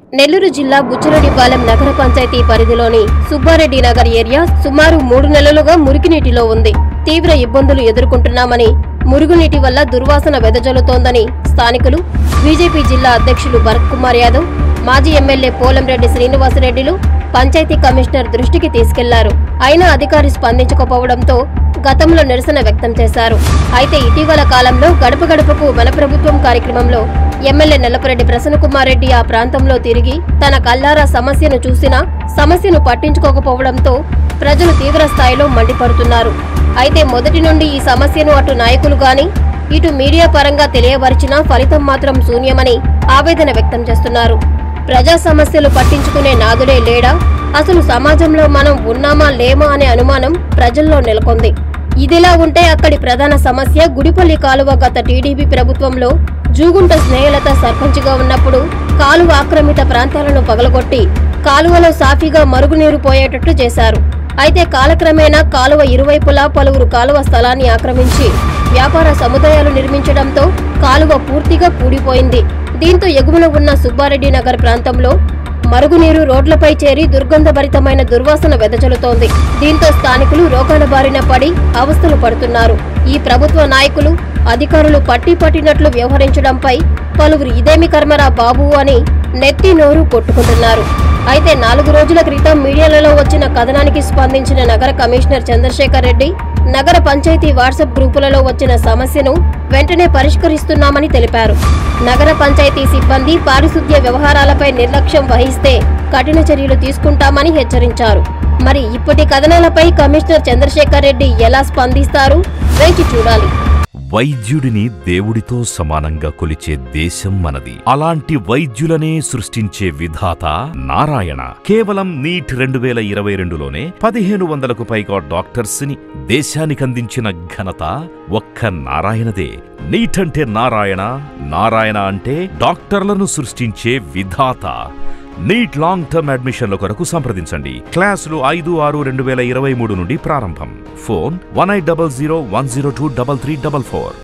నెల్లూరు జిల్లా బుచ్చిరెడ్డిపాలెం నగర పంచాయతీ పరిధిలోని సుబ్బారెడ్డి నగర్ ఏరియా సుమారు మూడు నెలలుగా మురికినీటిలో ఉంది తీవ్ర ఇబ్బందులు ఎదుర్కొంటున్నామని మురుగునీటి వల్ల దుర్వాసన వెదజల్లుతోందని స్థానికులు బీజేపీ జిల్లా అధ్యక్షులు భరత్ కుమార్ యాదవ్ మాజీ ఎమ్మెల్యే పోలంరెడ్డి శ్రీనివాసరెడ్డిలు పంచాయతీ కమిషనర్ దృష్టికి తీసుకెళ్లారు అయినా అధికారి స్పందించకపోవడంతో గతంలో నిరసన వ్యక్తం చేశారు అయితే ఇటీవల కాలంలో గడప గడపకు మన ప్రభుత్వం కార్యక్రమంలో ఎమ్మెల్యే నల్లపరెడ్డి ప్రసన్నకుమార్ రెడ్డి ఆ ప్రాంతంలో తిరిగి తన కల్లారా సమస్యను చూసినా సమస్యను పట్టించుకోకపోవడంతో ప్రజలు తీవ్ర స్థాయిలో మండిపడుతున్నారు అయితే మొదటి నుండి ఈ సమస్యను అటు నాయకులు గాని ఇటు మీడియా పరంగా తెలియవరిచినా ఫలితం మాత్రం శూన్యమని ఆవేదన వ్యక్తం చేస్తున్నారు ప్రజా సమస్యలు పట్టించుకునే నాదుడే లేడా అసలు సమాజంలో మనం ఉన్నామా లేమా అనే అనుమానం ప్రజల్లో నెలకొంది ఇదిలా ఉంటే అక్కడి ప్రధాన సమస్య గుడిపల్లి కాలువ గత టీడీపీ ప్రభుత్వంలో జూగుంట స్నేహలత సర్పంచ్గా ఉన్నప్పుడు కాలువ ఆక్రమిత ప్రాంతాలను పగలగొట్టి కాలువలో సాఫీగా మరుగునీరు పోయేటట్లు చేశారు అయితే కాలక్రమేణా కాలువ ఇరువైపులా పలువురు కాలువ స్థలాన్ని ఆక్రమించి వ్యాపార సముదాయాలు నిర్మించడంతో కాలువ పూర్తిగా కూడిపోయింది దీంతో ఎగువన ఉన్న సుబ్బారెడ్డి నగర్ ప్రాంతంలో మరుగునీరు రోడ్లపై చేరి దుర్గంధభరితమైన దుర్వాసన వెదజల్లుతోంది దీంతో స్థానికులు రోగాల బారిన పడి అవస్థలు పడుతున్నారు ఈ ప్రభుత్వ నాయకులు అధికారులు పట్టి పట్టినట్లు వ్యవహరించడంపై పలువురు ఇదేమి కర్మరా బాబు అని నెత్తి నోరు కొట్టుకుంటున్నారు అయితే నాలుగు రోజుల క్రితం మీడియాలలో వచ్చిన కథనానికి స్పందించిన నగర కమిషనర్ చంద్రశేఖర్ రెడ్డి నగర పంచాయతీ వాట్సాప్ గ్రూపులలో వచ్చిన సమస్యను వెంటనే పరిష్కరిస్తున్నామని తెలిపారు నగర పంచాయతీ సిబ్బంది పారిశుద్ధ్య వ్యవహారాలపై నిర్లక్ష్యం వహిస్తే కఠిన చర్యలు తీసుకుంటామని హెచ్చరించారు మరి ఇప్పటి కథనాలపై కమిషనర్ చంద్రశేఖర్ రెడ్డి ఎలా స్పందిస్తారు వేచి చూడాలి వైద్యుడిని దేవుడితో సమానంగా కొలిచే దేశం మనది అలాంటి వైద్యులనే సృష్టించే విధాత నారాయణ కేవలం నీట్ రెండు వేల ఇరవై రెండులోనే పదిహేను వందలకు పైగా డాక్టర్స్ ని దేశానికందించిన ఘనత ఒక్క నారాయణదే నీట్ అంటే నారాయణ నారాయణ అంటే డాక్టర్లను సృష్టించే విధాత నీట్ లాంగ్ టర్మ్ అడ్మిషన్ల కొరకు సంప్రదించండి క్లాసులు ఐదు ఆరు రెండు వేల ఇరవై మూడు నుండి ప్రారంభం phone one eight double zero one zero two double three double four